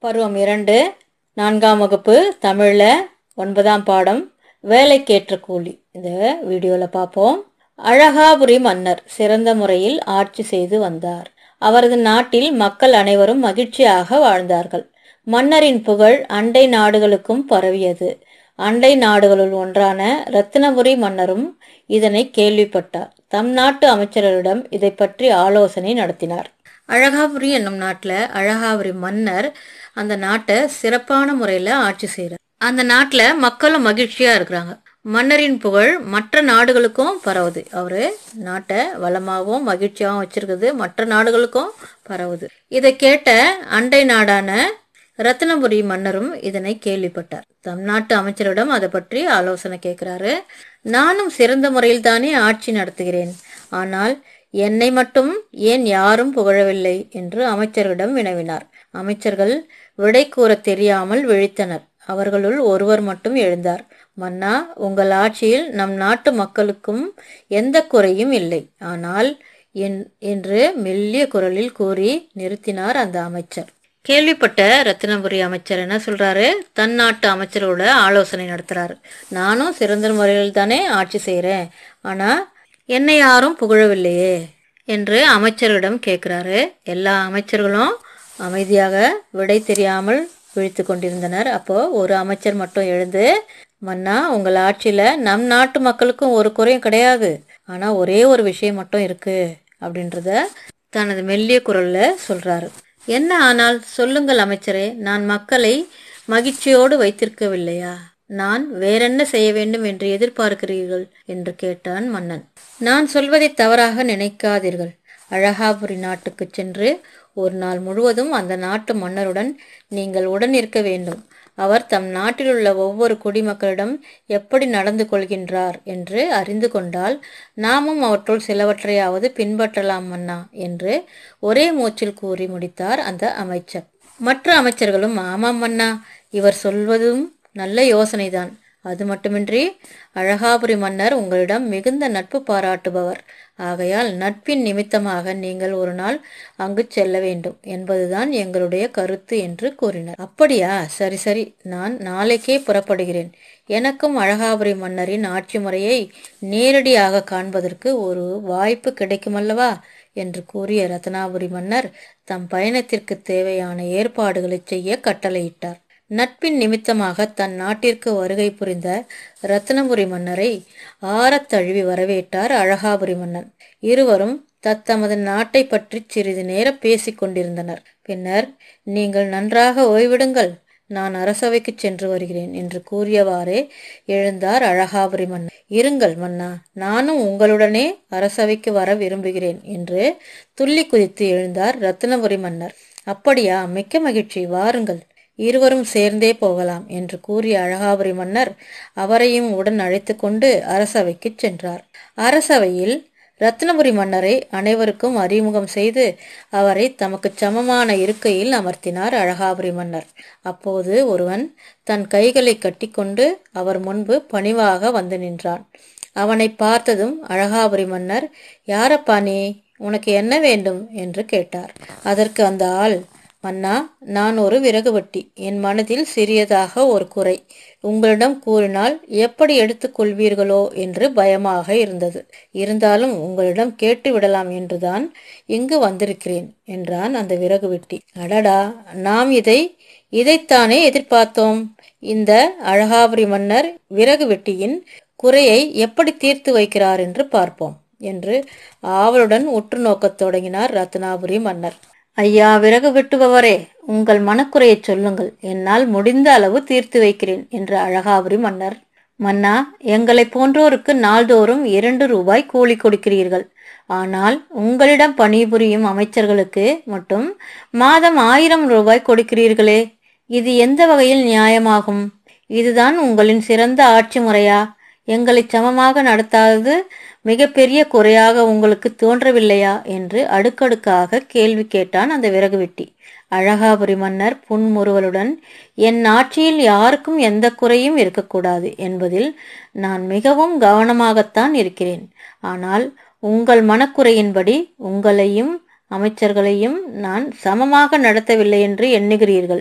பருவம் இரண்டு நான்காம் வகுப்பு தமிழில் ஒன்பதாம் பாடம் வேலைக்கேற்ற கூலி இந்த வீடியோவில் பார்ப்போம் அழகாபுரி மன்னர் சிறந்த முறையில் ஆட்சி செய்து வந்தார் அவரது நாட்டில் மக்கள் அனைவரும் மகிழ்ச்சியாக வாழ்ந்தார்கள் மன்னரின் புகழ் அண்டை நாடுகளுக்கும் பரவியது அண்டை நாடுகளுள் ஒன்றான ரத்தினபுரி மன்னரும் இதனை கேள்விப்பட்டார் தம் நாட்டு அமைச்சர்களிடம் இதை பற்றி ஆலோசனை நடத்தினார் அழகாபுரி என்னும் நாட்டில் அழகாபுரி மன்னர் அந்த நாட்டை சிறப்பான முறையில் ஆட்சி செய்கிறார் அந்த நாட்டில் மக்களும் மகிழ்ச்சியாக இருக்கிறாங்க மன்னரின் புகழ் மற்ற நாடுகளுக்கும் பரவுது அவர் நாட்டை வளமாகவும் மகிழ்ச்சியாகவும் வச்சிருக்குது மற்ற நாடுகளுக்கும் பரவுது இதை கேட்ட அண்டை நாடான ரத்னபுரி மன்னரும் இதனை கேள்விப்பட்டார் தம் நாட்டு அமைச்சரிடம் அதை பற்றி ஆலோசனை கேட்கிறாரு நானும் சிறந்த முறையில் தானே ஆட்சி நடத்துகிறேன் ஆனால் என்னை மட்டும் ஏன் யாரும் புகழவில்லை என்று அமைச்சர்களிடம் வினவினார் அமைச்சர்கள் விடை கூற தெரியாமல் விழித்தனர் அவர்களுள் ஒருவர் மட்டும் எழுந்தார் மன்னா உங்கள் ஆட்சியில் நம் நாட்டு மக்களுக்கும் எந்த குறையும் இல்லை ஆனால் என் என்று மெல்லிய குரலில் கூறி நிறுத்தினார் அந்த அமைச்சர் கேள்விப்பட்ட ரத்தினபுரி அமைச்சர் என்ன சொல்றாரு தன் நாட்டு அமைச்சரோட ஆலோசனை நடத்துறாரு நானும் சிறந்த முறையில் தானே ஆட்சி செய்கிறேன் ஆனா என்னை யாரும் புகழவில்லையே என்று அமைச்சரிடம் கேட்குறாரு எல்லா அமைச்சர்களும் அமைதியாக விடை தெரியாமல் விழித்து கொண்டிருந்தனர் அப்போ ஒரு அமைச்சர் மட்டும் எழுந்து மன்னா உங்கள் ஆட்சியில் நம் நாட்டு மக்களுக்கும் ஒரு குறையும் கிடையாது ஆனால் ஒரே ஒரு விஷயம் மட்டும் இருக்கு அப்படின்றத தனது மெல்லிய குரல்ல சொல்றாரு என்ன ஆனால் சொல்லுங்கள் அமைச்சரே நான் மக்களை மகிழ்ச்சியோடு வைத்திருக்கவில்லையா நான் வேறென்ன செய்ய வேண்டும் என்று எதிர்பார்க்கிறீர்கள் என்று கேட்டான் மன்னன் நான் சொல்வதை தவறாக நினைக்காதீர்கள் அழகாபுரி நாட்டுக்கு சென்று ஒரு நாள் முழுவதும் அந்த நாட்டு மன்னருடன் நீங்கள் உடன் இருக்க வேண்டும் அவர் தம் நாட்டிலுள்ள ஒவ்வொரு குடிமக்களிடம் எப்படி நடந்து கொள்கின்றார் என்று அறிந்து கொண்டால் நாமும் அவற்றுள் சிலவற்றையாவது பின்பற்றலாம் மன்னா என்று ஒரே மூச்சில் கூறி முடித்தார் அந்த அமைச்சர் மற்ற அமைச்சர்களும் ஆமாம் மன்னா இவர் சொல்வதும் நல்ல யோசனைதான் அது மட்டுமின்றி அழகாபுரி மன்னர் உங்களிடம் மிகுந்த நட்பு பாராட்டுபவர் ஆகையால் நட்பின் நிமித்தமாக நீங்கள் ஒரு நாள் அங்கு செல்ல வேண்டும் என்பதுதான் எங்களுடைய கருத்து என்று கூறினார் அப்படியா சரி சரி நான் நாளைக்கே புறப்படுகிறேன் எனக்கும் அழகாபுரி மன்னரின் ஆட்சி முறையை நேரடியாக காண்பதற்கு ஒரு வாய்ப்பு கிடைக்குமல்லவா என்று கூறிய ரத்னாபுரி மன்னர் தம் பயணத்திற்கு தேவையான ஏற்பாடுகளை செய்ய கட்டளையிட்டார் நட்பின் நிமித்தமாக தன் நாட்டிற்கு வருகை புரிந்த ரத்னபுரி மன்னரை ஆறத் தழுவி வரவேற்றார் அழகாபுரி மன்னன் இருவரும் தத்தமது நாட்டை பற்றி சிறிது நேரம் பேசிக் கொண்டிருந்தனர் பின்னர் நீங்கள் நன்றாக ஓய்விடுங்கள் நான் அரசவைக்கு சென்று வருகிறேன் என்று கூறியவாறே எழுந்தார் அழகாபுரி மன்னர் இருங்கள் மன்னா நானும் உங்களுடனே அரசவைக்கு வர விரும்புகிறேன் என்று துள்ளி குதித்து எழுந்தார் ரத்னபுரி மன்னர் அப்படியா மிக்க மகிழ்ச்சி வாருங்கள் இருவரும் சேர்ந்தே போகலாம் என்று கூறிய அழகாபுரி மன்னர் அவரையும் உடன் அழைத்து கொண்டு அரசவைக்கு சென்றார் அரசவையில் ரத்னபுரி மன்னரை அனைவருக்கும் அறிமுகம் செய்து அவரை தமக்கு சமமான இருக்கையில் அமர்த்தினார் அழகாபுரி மன்னர் அப்போது ஒருவன் தன் கைகளை கட்டிக்கொண்டு அவர் முன்பு பணிவாக வந்து நின்றான் அவனை பார்த்ததும் அழகாபுரி மன்னர் யாரப்பா நீ உனக்கு என்ன வேண்டும் என்று கேட்டார் அதற்கு அந்த ஆள் மன்னா நான் ஒரு விறகு வட்டி என் மனதில் சிறியதாக ஒரு குறை உங்களிடம் கூறினால் எப்படி எடுத்துக்கொள்வீர்களோ என்று பயமாக இருந்தது இருந்தாலும் உங்களிடம் கேட்டு விடலாம் என்றுதான் இங்கு வந்திருக்கிறேன் என்றான் அந்த விறகு வெட்டி அடடா நாம் இதை இதைத்தானே எதிர்பார்த்தோம் இந்த அழகாபுரி மன்னர் விறகு வெட்டியின் குறையை எப்படி தீர்த்து வைக்கிறார் என்று பார்ப்போம் என்று ஆவலுடன் உற்று நோக்கத் தொடங்கினார் ரத்னாபுரி மன்னர் ஐயா விறகு வெட்டுபவரே உங்கள் மனக்குறையை சொல்லுங்கள் என்னால் முடிந்த அளவு தீர்த்து வைக்கிறேன் என்று அழகாபுரி மன்னர் மன்னா எங்களை போன்றோருக்கு நாள்தோறும் இரண்டு ரூபாய் கூலி கொடுக்கிறீர்கள் ஆனால் உங்களிடம் பணிபுரியும் அமைச்சர்களுக்கு மட்டும் மாதம் ஆயிரம் ரூபாய் கொடுக்கிறீர்களே இது எந்த வகையில் நியாயமாகும் இதுதான் உங்களின் சிறந்த ஆட்சி முறையா எங்களை சமமாக நடத்தாதது மிகப்பெரிய குறையாக உங்களுக்கு தோன்றவில்லையா என்று அடுக்கடுக்காக கேள்வி கேட்டான் அந்த விறகு வெட்டி அழகாபுரி மன்னர் புன்முறுவலுடன் என் ஆட்சியில் யாருக்கும் எந்த குறையும் இருக்கக்கூடாது என்பதில் நான் மிகவும் கவனமாகத்தான் இருக்கிறேன் ஆனால் உங்கள் மனக்குறையின்படி உங்களையும் அமைச்சர்களையும் நான் சமமாக நடத்தவில்லை என்று எண்ணுகிறீர்கள்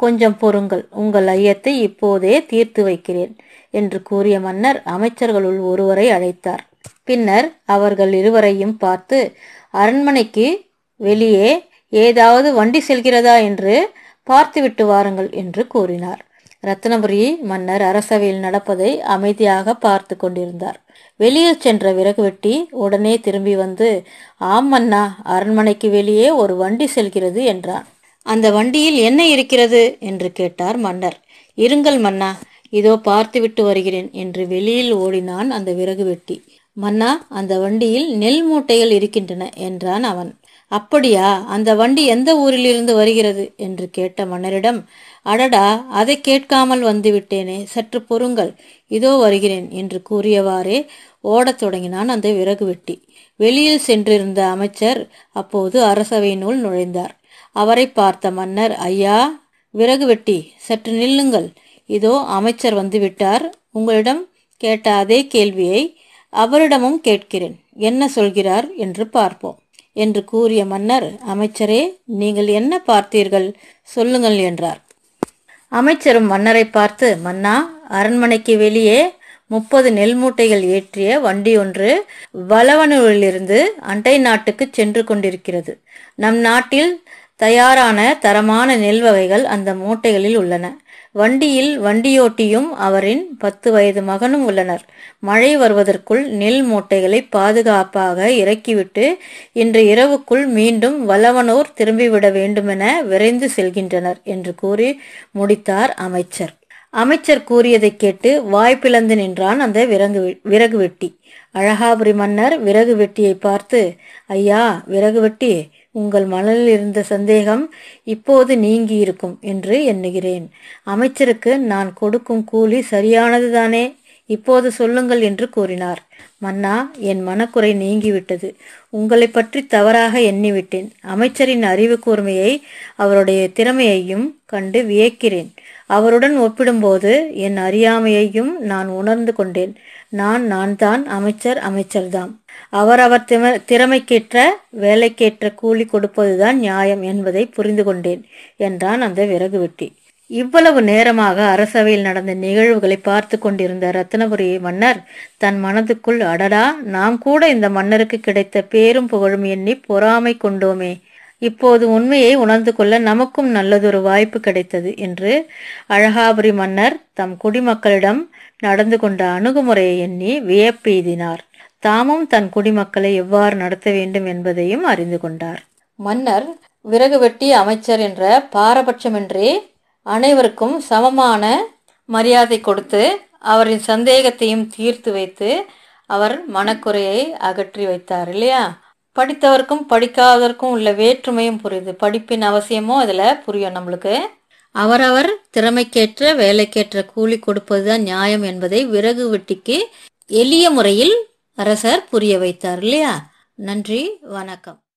கொஞ்சம் பொறுங்கள் உங்கள் ஐயத்தை இப்போதே தீர்த்து வைக்கிறேன் என்று கூறிய மன்னர் அமைச்சர்களுள் ஒருவரை அழைத்தார் பின்னர் அவர்கள் இருவரையும் பார்த்து அரண்மனைக்கு வெளியே ஏதாவது வண்டி செல்கிறதா என்று பார்த்துவிட்டு வாருங்கள் என்று கூறினார் ரத்னபுரி மன்னர் அரசவையில் நடப்பதை அமைதியாக பார்த்து கொண்டிருந்தார் வெளியில் சென்ற விறகு வெட்டி உடனே திரும்பி வந்து ஆம் மன்னா அரண்மனைக்கு வெளியே ஒரு வண்டி செல்கிறது என்றான் அந்த வண்டியில் என்ன இருக்கிறது என்று கேட்டார் மன்னர் இருங்கள் மன்னா இதோ பார்த்துவிட்டு வருகிறேன் என்று வெளியில் ஓடினான் அந்த விறகு வெட்டி மன்னா அந்த வண்டியில் நெல் மூட்டைகள் இருக்கின்றன என்றான் அவன் அப்படியா அந்த வண்டி எந்த ஊரிலிருந்து வருகிறது என்று கேட்ட மன்னரிடம் அடடா அதை கேட்காமல் வந்து விட்டேனே சற்று பொறுங்கள் இதோ வருகிறேன் என்று கூறியவாறே ஓடத் தொடங்கினான் அந்த விறகு வெட்டி வெளியில் சென்றிருந்த அமைச்சர் அப்போது அரசவையினுள் நுழைந்தார் அவரை பார்த்த மன்னர் ஐயா விறகு வெட்டி சற்று நில்லுங்கள் இதோ அமைச்சர் வந்துவிட்டார் உங்களிடம் கேட்ட அதே கேள்வியை அவரிடமும் கேட்கிறேன் என்ன சொல்கிறார் என்று பார்ப்போம் என்று கூறிய மன்னர் அமைச்சரே நீங்கள் என்ன பார்த்தீர்கள் சொல்லுங்கள் என்றார் அமைச்சரும் மன்னரை பார்த்து மன்னா அரண்மனைக்கு வெளியே முப்பது நெல் மூட்டைகள் ஏற்றிய வண்டி ஒன்று வளவனூரிலிருந்து அண்டை நாட்டுக்கு சென்று கொண்டிருக்கிறது நம் நாட்டில் தயாரான தரமான நெல் வகைகள் அந்த மூட்டைகளில் உள்ளன வண்டியில் வண்டியோட்டியும் அவரின் பத்து வயது மகனும் உள்ளனர் மழை வருவதற்குள் நெல் மூட்டைகளை பாதுகாப்பாக இறக்கிவிட்டு இன்று இரவுக்குள் மீண்டும் வல்லவனூர் திரும்பிவிட வேண்டுமென விரைந்து செல்கின்றனர் என்று கூறி முடித்தார் அமைச்சர் அமைச்சர் கூறியதை கேட்டு வாய்ப்பிழந்து நின்றான் அந்த விறகு விறகு வெட்டி அழகாபுரி மன்னர் விறகு வெட்டியை பார்த்து ஐயா விறகு வெட்டி உங்கள் மனதில் இருந்த சந்தேகம் இப்போது நீங்கி இருக்கும் என்று எண்ணுகிறேன் அமைச்சருக்கு நான் கொடுக்கும் கூலி சரியானதுதானே இப்போது சொல்லுங்கள் என்று கூறினார் மன்னா என் மனக்குறை நீங்கிவிட்டது உங்களை பற்றி தவறாக எண்ணிவிட்டேன் அமைச்சரின் அறிவு கூர்மையை அவருடைய திறமையையும் கண்டு வியக்கிறேன் அவருடன் ஒப்பிடும்போது என் அறியாமையையும் நான் உணர்ந்து கொண்டேன் நான் நான் தான் அமைச்சர் அமைச்சர்தாம் அவரவர் திம திறமைக்கேற்ற வேலைக்கேற்ற கூலி கொடுப்பதுதான் நியாயம் என்பதை புரிந்து கொண்டேன் என்றான் அந்த விறகு வெட்டி இவ்வளவு நேரமாக அரசவையில் நடந்த நிகழ்வுகளை பார்த்து கொண்டிருந்த ரத்னபுரி மன்னர் தன் மனதுக்குள் அடடா நாம் கூட இந்த மன்னருக்கு கிடைத்த பேரும் புகழும் எண்ணி பொறாமை கொண்டோமே இப்போது உண்மையை உணர்ந்து கொள்ள நமக்கும் நல்லதொரு வாய்ப்பு கிடைத்தது என்று அழகாபுரி மன்னர் தம் குடிமக்களிடம் நடந்து கொண்ட அணுகுமுறையை எண்ணி வியப்பெய்தினார் தாமும் தன் குடிமக்களை எவ்வாறு நடத்த வேண்டும் என்பதையும் அறிந்து கொண்டார் மன்னர் விறகு வெட்டி அமைச்சர் என்ற பாரபட்சமின்றி அனைவருக்கும் சமமான மரியாதை கொடுத்து அவரின் சந்தேகத்தையும் தீர்த்து வைத்து அவர் மனக்குறையை அகற்றி வைத்தார் இல்லையா படித்தவருக்கும் படிக்காதவருக்கும் உள்ள வேற்றுமையும் புரியுது படிப்பின் அவசியமும் அதில் புரியும் நம்மளுக்கு அவரவர் திறமைக்கேற்ற வேலைக்கேற்ற கூலி கொடுப்பதுதான் நியாயம் என்பதை விறகு வெட்டிக்கு எளிய முறையில் அரசர் புரிய வைத்தார் இல்லையா நன்றி வணக்கம்